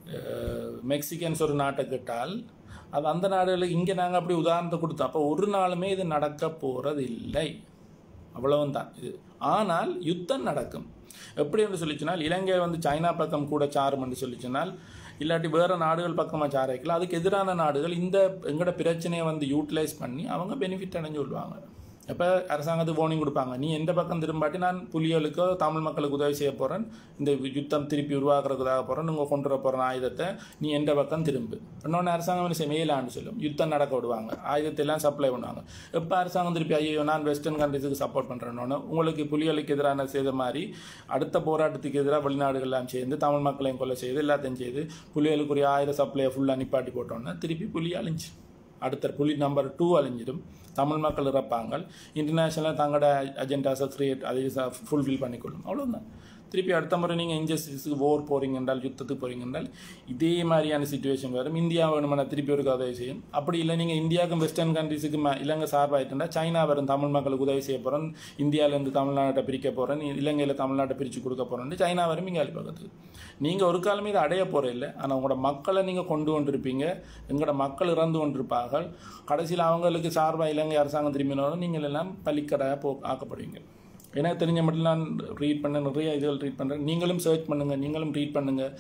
அஹ், மெக்சிகன்ஸ் ஒரு நாட்டை கேட்டால் அது அந்த நாடுகளுக்கு இங்கே நாங்கள் அப்படி உதாரணத்தை கொடுத்தோம் அப்போ ஒரு நாளுமே இது நடக்க போகிறது இல்லை அவ்வளவும் தான் இது ஆனால் யுத்தம் நடக்கும் எப்படி என்று சொல்லிச்சுனால் இலங்கை வந்து சைனா பக்கம் கூட சாரும் என்று சொல்லிச்சுனால் இல்லாட்டி வேறு நாடுகள் பக்கமாக சார வைக்கலாம் அதுக்கு எதிரான நாடுகள் இந்த எங்களோட பிரச்சனையை வந்து யூட்டிலைஸ் பண்ணி அவங்க பெனிஃபிட் அடைஞ்சு கொள்வாங்க அப்போ அரசாங்கத்துக்கு வார்னிங் கொடுப்பாங்க நீ எந்த பக்கம் திரும்பாட்டி நான் புலிகளுக்கோ தமிழ் மக்களுக்கு உதவி செய்ய போகிறேன் இந்த யுத்தம் திருப்பி உருவாக்குறதுக்காக போகிறேன் நீங்கள் கொண்டு வர போகிற ஆயுதத்தை நீ எந்த பக்கம் திரும்பு இன்னொன்று அரசாங்கம் என்ன செய்யும் மேலான்னு சொல்லும் யுத்தம் நடக்க விடுவாங்க ஆயுதத்தை எல்லாம் சப்ளை பண்ணுவாங்க எப்போ அரசாங்கம் திருப்பி ஐயோ நான் வெஸ்டர்ன் கண்ட்ரிஸுக்கு சப்போர்ட் பண்ணுறேன்னு உங்களுக்கு புலிகளுக்கு எதிரான செய்த மாதிரி அடுத்த போராட்டத்துக்கு எதிராக வெளிநாடுகள் எல்லாம் சேர்ந்து தமிழ் மக்களையும் கொலை செய்து எல்லாத்தையும் செய்து புலிகளுக்குரிய ஆயுத சப்ளையை ஃபுல்லாக நிப்பாட்டி போட்டோன்னே திருப்பி புலி அழிஞ்சு அடுத்த புலி நம்பர் டூ அழிஞ்சிடும் தமிழ் மக்கள் இறப்பாங்க இன்டர்நேஷ்னலாக தங்களோட அஜெண்டாஸை கிரியேட் அதை ஃபுல்ஃபில் பண்ணிக்கொள்ளும் அவ்வளோதான் திருப்பி அடுத்த முறை நீங்கள் இன்ஜஸ்டிஸுக்கு ஓர் போகிறீங்க என்றால் யுத்தத்துக்கு போகிறீங்க என்றால் இதே மாதிரியான சுச்சுவேஷன் வரும் இந்தியா வேணுமென திருப்பி ஒரு உதவி செய்யும் அப்படி இல்லை நீங்கள் இந்தியாவுக்கும் வெஸ்டர்ன் கண்ட்ரிஸுக்கு ம இலங்கை சார்பாயிட்டுண்டா சைனா வரும் தமிழ் மக்களுக்கு உதவி செய்ய போகிறேன் இந்தியாவிலேருந்து தமிழ்நாட்டை பிரிக்க போகிறேன் இலங்கையில் தமிழ்நாட்டை பிரித்து கொடுக்க போகிறேன் சைனா வரும் இங்கே பக்கத்துக்கு நீங்கள் ஒரு காலமே இதை அடைய போகிற இல்லை ஆனால் உங்களோட மக்களை நீங்கள் கொண்டு கொண்டிருப்பீங்க எங்களோட மக்கள் இறந்து கொண்டிருப்பார்கள் கடைசியில் அவங்களுக்கு சார்பாக இலங்கை அரசாங்கம் திரும்பினாலும் நீங்கள் எல்லாம் பலிக்கடாக போ ஆக்கப்படுவீங்க எனக்கு தெரிஞ்ச மட்டும் நான் ரீட் பண்ண நிறைய இதுகள் ரீட் பண்ணுறேன் நீங்களும் சர்ச் பண்ணுங்கள் நீங்களும் ரீட் பண்ணுங்கள்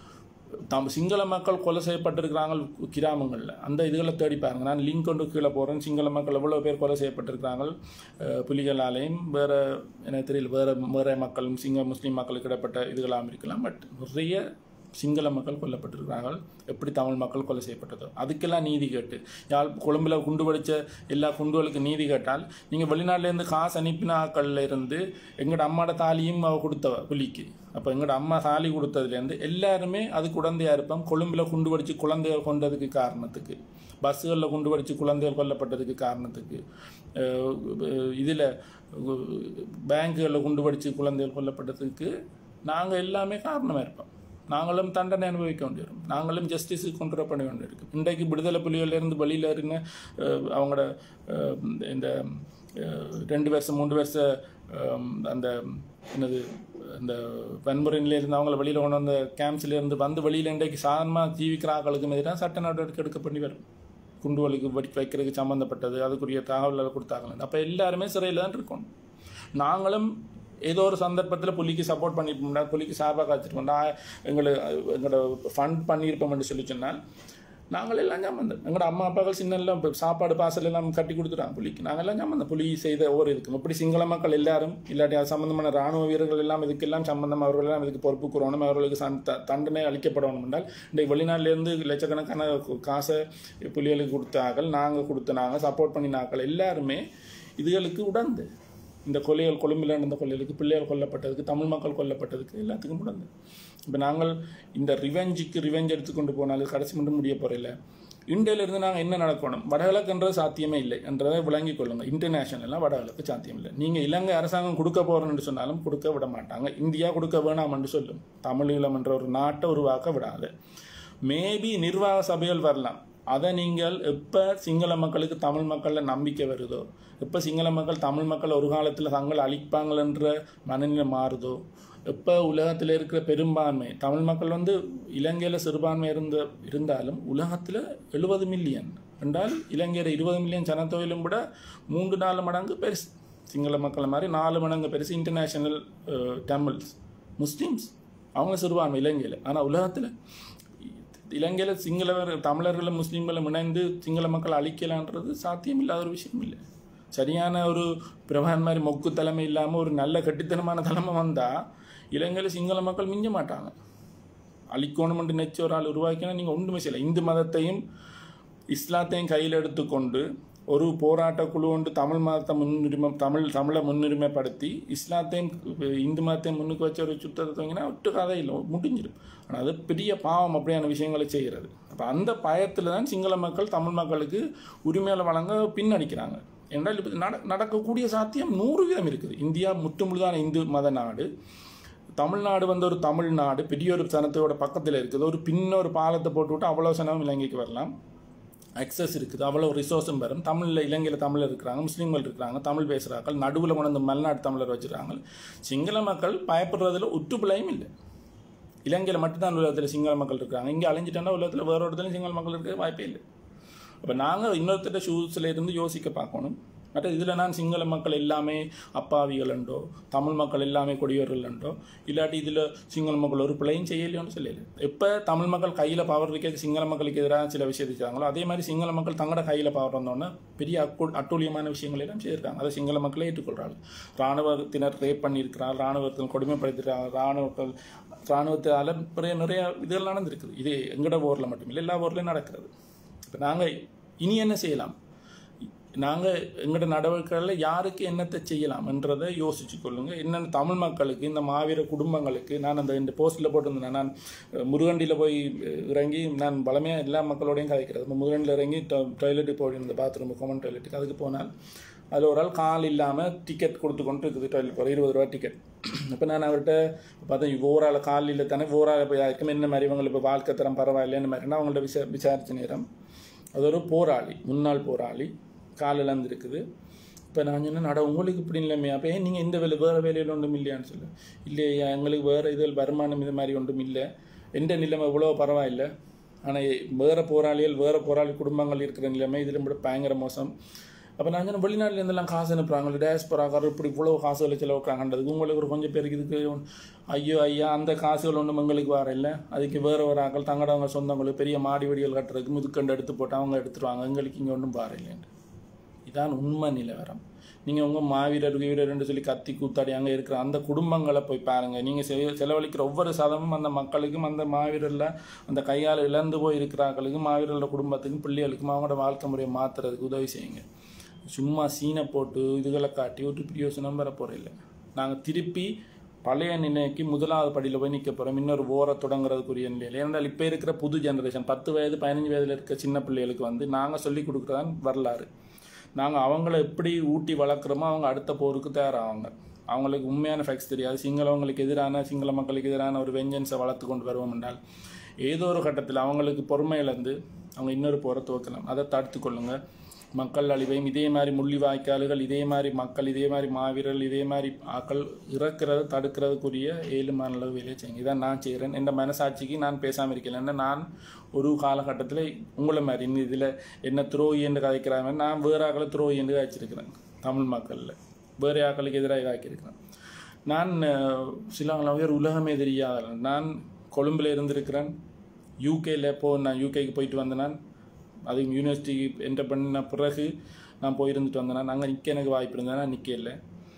தாம் சிங்கள மக்கள் கொலை செய்யப்பட்டிருக்கிறாங்க கிராமங்களில் அந்த இதுகளை தேடி பாருங்க நான் லிங்க் கொண்டு கீழே போகிறேன் சிங்கள மக்கள் எவ்வளோ பேர் கொலை செய்யப்பட்டிருக்கிறாங்க அஹ், புலிகளாலேயும் வேறு எனக்கு தெரியல வேறு வேறு மக்களும் சிங்க முஸ்லீம் மக்களுக்கு இடப்பட்ட இதுகளாம் இருக்கலாம் பட் நிறைய சிங்கள மக்கள் கொல்லப்பட்டிருக்கிறார்கள் எப்படி தமிழ் மக்கள் கொலை செய்யப்பட்டதோ அதுக்கெல்லாம் நீதி கேட்டு யாழ் கொழும்பில் குண்டு வெடிச்ச எல்லா குண்டுகளுக்கு நீதி கேட்டால் நீங்கள் வெளிநாட்டிலேருந்து காசு அனுப்பின ஆட்கள்ல இருந்து எங்களோட அம்மாவோட தாலியும் அவ கொடுத்தவ புலிக்கு அப்போ எங்களோட அம்மா தாலி கொடுத்ததுலேருந்து எல்லாருமே அதுக்கு உடந்தையாக இருப்போம் கொழும்பில் குண்டு வெடிச்சு குழந்தைகள் கொண்டதுக்கு காரணத்துக்கு பஸ்ஸுகளில் குண்டு வெடிச்சு குழந்தைகள் கொல்லப்பட்டதுக்கு காரணத்துக்கு இதில் பேங்குகளில் குண்டு வெடிச்சு குழந்தைகள் கொல்லப்பட்டதுக்கு நாங்கள் எல்லாமே காரணமாக இருப்போம் நாங்களும் தண்டனை அனுபவிக்க வேண்டியிருக்கும் நாங்களும் ஜஸ்டிஸுக்கு கொண்டு வர பண்ண வேண்டியிருக்கும் இன்றைக்கு விடுதலை புலிகளிலிருந்து வெளியில் இருந்த அஹ், அவங்களோட அஹ், இந்த அஹ், ரெண்டு வருஷம் மூன்று வருஷ ஆம், அந்த என்னது அந்த வன்முறை நிலையிலிருந்து அவங்கள வெளியில் கொண்டு வந்த கேம்ப்ஸ்ல இருந்து வந்து வெளியில் இன்றைக்கு சாதாரணமாக ஜீவிக்கிற ஆக்களுக்கு எதிராக சட்ட நடவடிக்கை எடுக்க பண்ணி வரும் குண்டுவலிக்கு வடி வைக்கிறதுக்கு சம்மந்தப்பட்டது அதுக்குரிய தகவல்களை கொடுத்தாங்க அப்போ எல்லாருமே சிறையில் தான் இருக்கணும் நாங்களும் ஏதோ ஒரு சந்தர்ப்பத்தில் புலிக்கு சப்போர்ட் பண்ணியிருப்போம்டா புலிக்கு சார்பாக காய்ச்சிருப்போம்டா எங்களை எங்களோட ஃபண்ட் பண்ணியிருப்போம்னு சொல்லி சொன்னால் நாங்கள் எல்லாம் சம்மந்தம் எங்களோட அம்மா அப்பாக்கள் சின்ன எல்லாம் இப்ப சாப்பாடு பாசல் எல்லாம் கட்டி கொடுத்துட்டாங்க புலிக்கு நாங்கள் எல்லாம் சம்மந்தம் புலி செய்த ஒவ்வொரு இதுக்கும் இப்படி சிங்கள மக்கள் எல்லாரும் இல்லாட்டி அது சம்பந்தமான ராணுவ வீரர்கள் எல்லாம் இதுக்கெல்லாம் சம்பந்தம் அவர்கள் எல்லாம் இதுக்கு பொறுப்பு கூறணும் அவர்களுக்கு சந் த- தண்டனை அளிக்கப்படணும் என்றால் இன்றைக்கு வெளிநாட்டிலேருந்து லட்சக்கணக்கான கு- காசை புலிகளுக்கு கொடுத்தார்கள் நாங்கள் கொடுத்த நாங்கள் சப்போர்ட் பண்ணினாக்கள் எல்லாருமே இதுகளுக்கு உடந்து இந்த கொலைகள் கொழும்பில் நடந்த கொலைகளுக்கு பிள்ளைகள் கொல்லப்பட்டதுக்கு தமிழ் மக்கள் கொல்லப்பட்டதுக்கு எல்லாத்துக்கும் உடந்து இப்போ நாங்கள் இந்த ரிவெஞ்சுக்கு ரிவெஞ்ச் எடுத்துக்கொண்டு போனாலும் கடைசி மட்டும் முடிய போகிறதில்ல இந்தியாவிலிருந்து நாங்கள் என்ன நடக்கணும் வடகிழக்குன்றது சாத்தியமே இல்லை என்றதை விளங்கிக் கொள்ளுங்கள் இன்டர்நேஷனல்லாம் வடகிழக்கு சாத்தியம் இல்லை நீங்கள் இலங்கை அரசாங்கம் கொடுக்க போகிறோன்னு சொன்னாலும் கொடுக்க விட மாட்டாங்க இந்தியா கொடுக்க வேணாம்னு சொல்லும் தமிழீழம் என்ற ஒரு நாட்டை உருவாக்க விடாது மேபி நிர்வாக சபைகள் வரலாம் அதை நீங்கள் எப்போ சிங்கள மக்களுக்கு தமிழ் மக்களில் நம்பிக்கை வருதோ எப்போ சிங்கள மக்கள் தமிழ் மக்கள் ஒரு காலத்தில் தங்களை அழிப்பாங்களன்ற மனநிலை மாறுதோ எப்போ உலகத்தில் இருக்கிற பெரும்பான்மை தமிழ் மக்கள் வந்து இலங்கையில் சிறுபான்மை இருந்த இருந்தாலும் உலகத்தில் எழுபது மில்லியன் என்றால் இலங்கையில் இருபது மில்லியன் ஜனத்தொகையிலும் கூட மூன்று நாலு மடங்கு பெருசு சிங்கள மக்கள் மாதிரி நாலு மடங்கு பெருசு இன்டர்நேஷனல் தமிழ்ஸ் முஸ்லீம்ஸ் அவங்க சிறுபான்மை இலங்கையில் ஆனால் உலகத்தில் இலங்கையில் சிங்களவர் தமிழர்களும் முஸ்லீம்களும் இணைந்து சிங்கள மக்கள் அழிக்கலான்றது சாத்தியம் இல்லாத ஒரு விஷயம் இல்லை சரியான ஒரு பிரபான் மாதிரி மொக்கு தலைமை இல்லாமல் ஒரு நல்ல கட்டித்தனமான தலைமை வந்தால் இலங்கையில் சிங்கள மக்கள் மிஞ்ச மாட்டாங்க அழிக்கணுமென்று நெச்சு ஒரு ஆள் உருவாக்கினா நீங்கள் ஒன்றுமே செய்யலை இந்து மதத்தையும் இஸ்லாத்தையும் கையில் எடுத்துக்கொண்டு ஒரு போராட்ட குழு ஒன்று தமிழ் மதத்தை முன்னுரிமை தமிழ் தமிழை முன்னுரிமைப்படுத்தி இஸ்லாத்தையும் இந்து மதத்தையும் முன்னுக்கு வச்ச ஒரு சுத்தத்தை தூங்கினா ஒட்டு கதை இல்லை முடிஞ்சிடும் ஆனால் அது பெரிய பாவம் அப்படியான விஷயங்களை செய்கிறது அப்போ அந்த பயத்தில் தான் சிங்கள மக்கள் தமிழ் மக்களுக்கு உரிமைகளை வழங்க பின்னடிக்கிறாங்க என்றால் இப்போ நட நடக்கக்கூடிய சாத்தியம் நூறு வீதம் இருக்குது இந்தியா முற்றுமுழுதான இந்து மத நாடு தமிழ்நாடு வந்து ஒரு தமிழ்நாடு பெரிய ஒரு சனத்தோட பக்கத்தில் இருக்குது ஒரு பின்ன ஒரு பாலத்தை போட்டு விட்டு அவ்வளோ சனம் இலங்கைக்கு வரலாம் அக்சஸ் இருக்குது அவ்வளோ ரிசோர்ஸும் வரும் தமிழில் இலங்கையில் தமிழர் இருக்கிறாங்க முஸ்லீம்கள் இருக்கிறாங்க தமிழ் பேசுகிறார்கள் நடுவில் கொண்டு வந்து மலைநாட்டு தமிழர் வச்சுருக்காங்க சிங்கள மக்கள் பயப்படுறதுல ஒற்றுப்பிள்ளையும் இல்லை இலங்கையில் மட்டும்தான் உலகத்தில் சிங்கள மக்கள் இருக்காங்க இங்கே அழிஞ்சிட்டோன்னா உலகத்தில் வேறு இடத்துலையும் சிங்கள மக்கள் இருக்க வாய்ப்பே இல்லை அப்போ நாங்கள் இன்னொருத்தர ஷூஸில் இருந்து யோசிக்க பார்க்கணும் மற்ற இதில் நான் சிங்கள மக்கள் எல்லாமே அப்பாவிகள் உண்டோ தமிழ் மக்கள் எல்லாமே கொடியவர்கள் உண்டோ இல்லாட்டி இதில் சிங்கள மக்கள் ஒரு பிள்ளையும் செய்யலையோன்னு சொல்லல எப்போ தமிழ் மக்கள் கையில் பவர் இருக்க சிங்கள மக்களுக்கு எதிராக சில விஷயத்தை செய்வாங்களோ அதே மாதிரி சிங்கள மக்கள் தங்களோட கையில் பவர் வந்தோன்னே பெரிய அக்கு அட்டூழியமான விஷயங்கள் எல்லாம் செய்திருக்காங்க அதை சிங்கள மக்களே ஏற்றுக்கொள்கிறாங்க இராணுவத்தினர் ரேப் பண்ணியிருக்கிறாங்க இராணுவத்தில் கொடுமைப்படுத்திருக்காங்க இராணுவத்தில் இராணுவத்தால் நிறைய நிறைய இதெல்லாம் நடந்திருக்குது இது எங்கட ஊரில் மட்டும் இல்லை எல்லா ஊர்லேயும் நடக்கிறது இப்போ நாங்கள் இனி என்ன செய்யலாம் நாங்கள் எங்களோட நடவடிக்கைகளில் யாருக்கு என்னத்தை செய்யலாம் என்றதை யோசிச்சு கொள்ளுங்கள் என்னென்ன தமிழ் மக்களுக்கு இந்த மாவீர குடும்பங்களுக்கு நான் அந்த இந்த போஸ்ட்டில் போட்டிருந்தேன் நான் முருகண்டியில் போய் இறங்கி நான் பலமையாக எல்லா மக்களோடையும் கதைக்கிறது இப்போ முருகண்டில் இறங்கி டாய்லெட்டுக்கு போயிருந்த பாத்ரூம் காமன் டாய்லெட்டுக்கு அதுக்கு போனால் அதில் ஒரு ஆள் கால் இல்லாமல் டிக்கெட் கொடுத்து கொண்டு இருக்குது டாய்லெட் போகிற இருபது ரூபா டிக்கெட் இப்போ நான் அவர்கிட்ட பார்த்தா ஓராள் கால் இல்லை தானே ஓராள் இப்போ யாருக்கும் என்ன மாதிரி இவங்களுக்கு இப்போ வாழ்க்கை தரம் பரவாயில்லை என்ன மாதிரினா அவங்கள்ட்ட விசா விசாரித்த நேரம் அது ஒரு போராளி முன்னாள் போராளி கால் இழந்திருக்குது இப்போ நான் சொன்னேன் நட உங்களுக்கு இப்படி இல்லைமே அப்போ ஏன் நீங்கள் இந்த வேலை வேறு வேலையில் ஒன்றும் இல்லையான்னு சொல்லு இல்லையா எங்களுக்கு வேறு இதில் வருமானம் இது மாதிரி ஒன்றும் இல்லை எந்த நிலைமை இவ்வளோ பரவாயில்லை ஆனால் வேறு போராளிகள் வேறு போராளி குடும்பங்கள் இருக்கிற நிலைமை இதில் கூட பயங்கர மோசம் அப்போ நான் சொன்னேன் வெளிநாட்டிலேருந்தெல்லாம் காசு அனுப்புகிறாங்க டேஸ்பராக்கார் இப்படி இவ்வளோ காசுகளை செலவுக்காங்கன்றதுக்கு உங்களுக்கு ஒரு கொஞ்சம் பேருக்கு இதுக்கு ஐயோ ஐயா அந்த காசுகள் ஒன்றும் எங்களுக்கு வர இல்லை அதுக்கு வேறு ஒரு ஆக்கள் தங்கடவங்க சொந்தங்களுக்கு பெரிய மாடி வெடிகள் கட்டுறதுக்கு முதுக்கண்டு எடுத்து போட்டு அவங்க எடுத்துருவாங்க எங்களுக்கு இங்கே ஒன்றும் பாரு இல்லைன்னு இதான் உண்மை நிலவரம் நீங்கள் உங்கள் மாவீரர் வீரர்னு சொல்லி கத்தி கூத்தாடி அங்கே இருக்கிற அந்த குடும்பங்களை போய் பாருங்கள் நீங்கள் செ செலவழிக்கிற ஒவ்வொரு சதமும் அந்த மக்களுக்கும் அந்த மாவீரரில் அந்த கையால் இழந்து போய் இருக்கிறார்களுக்கும் மாவீரரோட குடும்பத்துக்கும் பிள்ளைகளுக்கும் அவங்களோட வாழ்க்கை முறையை மாற்றுறதுக்கு உதவி செய்யுங்க சும்மா சீனை போட்டு இதுகளை காட்டி ஒரு பிரயோசனம் வர போகிறதில்ல நாங்கள் திருப்பி பழைய நிலைக்கு முதலாவது படியில் போய் நிற்க போகிறோம் இன்னொரு ஓர தொடங்குறதுக்குரிய நிலையில் ஏனென்றால் இப்போ இருக்கிற புது ஜெனரேஷன் பத்து வயது பதினஞ்சு வயதில் இருக்க சின்ன பிள்ளைகளுக்கு வந்து நாங்கள் சொல்லி கொடுக்குறதான் வரலாறு நாங்கள் அவங்கள எப்படி ஊட்டி வளர்க்குறோமோ அவங்க அடுத்த போருக்கு தயாராவாங்க அவங்களுக்கு உண்மையான ஃபேக்ட்ஸ் தெரியாது சிங்களவங்களுக்கு எதிரான சிங்கள மக்களுக்கு எதிரான ஒரு வெஞ்சன்ஸை வளர்த்து கொண்டு வருவோம் என்றால் ஏதோ ஒரு கட்டத்தில் அவங்களுக்கு பொறுமை இழந்து அவங்க இன்னொரு போரை துவக்கலாம் அதை தடுத்து கொள்ளுங்கள் மக்கள் அழிவையும் இதே மாதிரி முள்ளிவாய்க்கால்கள் இதே மாதிரி மக்கள் இதே மாதிரி மாவீரர்கள் இதே மாதிரி ஆக்கள் இறக்கிறது தடுக்கிறதுக்குரிய ஏழுமான அளவு வேலையை செய்யுங்க இதான் நான் செய்கிறேன் என் மனசாட்சிக்கு நான் பேசாமல் இருக்கேன் நான் ஒரு காலகட்டத்தில் உங்களை மாதிரி இன்னும் இதில் என்ன துரோகி என்று கதைக்கிறாங்க நான் வேறு ஆக்களை துரோகி என்று கதைச்சிருக்கிறேன் தமிழ் மக்களில் வேறு ஆக்களுக்கு எதிராக இதாக்கியிருக்கிறேன் நான் அஹ், சில உயர் உலகமே தெரியாத நான் கொழும்பில் இருந்திருக்கிறேன் யூகேல போ நான் யூகேக்கு போயிட்டு வந்தேன் நான் அதுவும் யூனிவர்சிட்டி என்டர் பண்ண பிறகு நான் போயிருந்துட்டு வந்தேன் அங்கே நிற்க எனக்கு வாய்ப்பு இருந்தேன் நான் நிற்க இல்லை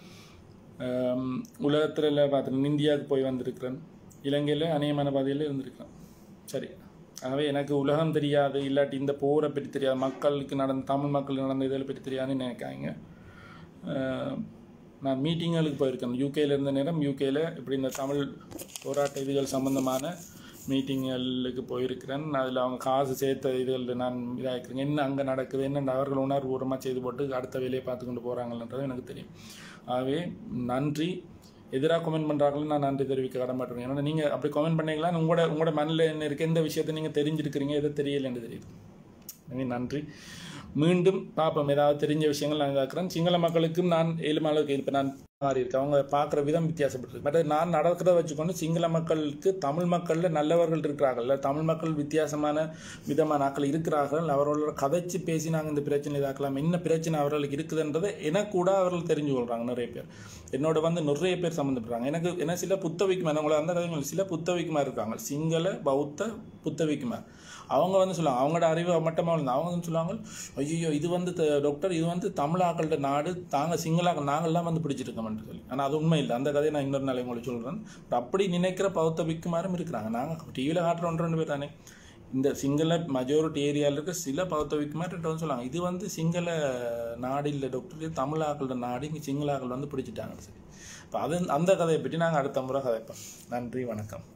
உலகத்தில் பார்த்தேன் இந்தியாவுக்கு போய் வந்திருக்கிறேன் இலங்கையில் அநேகமான பாதையில் இருந்திருக்கிறேன் சரி ஆகவே எனக்கு உலகம் தெரியாது இல்லாட்டி இந்த போரை பற்றி தெரியாது மக்களுக்கு நடந்த தமிழ் மக்களுக்கு நடந்த இதில் பற்றி தெரியாதுன்னு நினைக்காங்க அஹ், நான் மீட்டிங்களுக்கு போயிருக்கேன் யூகேல இருந்த நேரம் யூகேல இப்படி இந்த தமிழ் போராட்ட இதுகள் சம்பந்தமான மீட்டிங்களுக்கு போயிருக்கிறேன் அதில் அவங்க காசு சேர்த்த இதுகளில் நான் இதாகிக்கிறேன் என்ன அங்கே நடக்குது என்ன அவர்கள் உணர்வுபூர்வமாக செய்து போட்டு அடுத்த வேலையை பார்த்து கொண்டு போகிறாங்கன்றது எனக்கு தெரியும் ஆகவே நன்றி எதிராக கமெண்ட் பண்ணுறாங்களும் நான் நன்றி தெரிவிக்க கடமாட்டேன் ஏன்னா நீங்கள் அப்படி கமெண்ட் பண்ணீங்களா உங்களோட உங்களோட மனதில் என்ன இருக்குது எந்த விஷயத்தை நீங்கள் தெரிஞ்சிருக்கிறீங்க எதை தெரியலைன்னு தெரியுது எனவே நன்றி மீண்டும் பார்ப்போம் ஏதாவது தெரிஞ்ச விஷயங்கள் நான் இதாக்குறேன் சிங்கள மக்களுக்கும் நான் ஏழு அளவுக்கு இப்போ நான் மாறி இருக்கு அவங்க பார்க்குற விதம் வித்தியாசப்பட்டிருக்கு பட் நான் நடக்கிறத வச்சுக்கொண்டு சிங்கள மக்களுக்கு தமிழ் மக்களில் நல்லவர்கள் இருக்கிறார்கள் தமிழ் மக்கள் வித்தியாசமான விதமான ஆட்கள் இருக்கிறார்கள் அவர்களோட கதைச்சு பேசி நாங்கள் இந்த பிரச்சனை இதாக்கலாம் என்ன பிரச்சனை அவர்களுக்கு இருக்குதுன்றதை எனக்கு கூட அவர்கள் தெரிஞ்சு கொள்கிறாங்க நிறைய பேர் என்னோட வந்து நிறைய பேர் சம்மந்தப்படுறாங்க எனக்கு என்ன சில புத்தவிக்குமார் உங்களை அந்த கதைகள் சில புத்தவிக்குமார் இருக்காங்க சிங்கள பௌத்த புத்தவிக்குமார் அவங்க வந்து சொல்லுவாங்க அவங்களோட அறிவு மட்டமாக இருந்தால் அவங்க வந்து சொல்லுவாங்க ஐயோ இது வந்து த- டாக்டர் இது வந்து தமிழ் ஆக்கள்கிட்ட நாடு தாங்க சிங்களாக்கள் நாங்கள்லாம் வந்து பிடிச்சிருக்கோம்னு சொல்லி ஆனால் அது உண்மை இல்லை அந்த கதையை நான் இன்னொரு நாளை உங்களுக்கு சொல்கிறேன் அப்படி நினைக்கிற பௌத்த விக்குமாரும் இருக்கிறாங்க நாங்கள் டிவியில் காட்டுற ஒன்று ரெண்டு பேர் தானே இந்த சிங்கள மெஜாரிட்டி ஏரியாவில் இருக்க சில பௌத்த விக்குமார் வந்து சொல்லுவாங்க இது வந்து சிங்கள நாடு இல்லை டாக்டர் இது தமிழ் ஆக்களோட நாடு இங்கே சிங்கள ஆக்கள் வந்து பிடிச்சிட்டாங்க சரி இப்போ அது அந்த கதையை பற்றி நாங்கள் அடுத்த முறை கதைப்போம் நன்றி வணக்கம்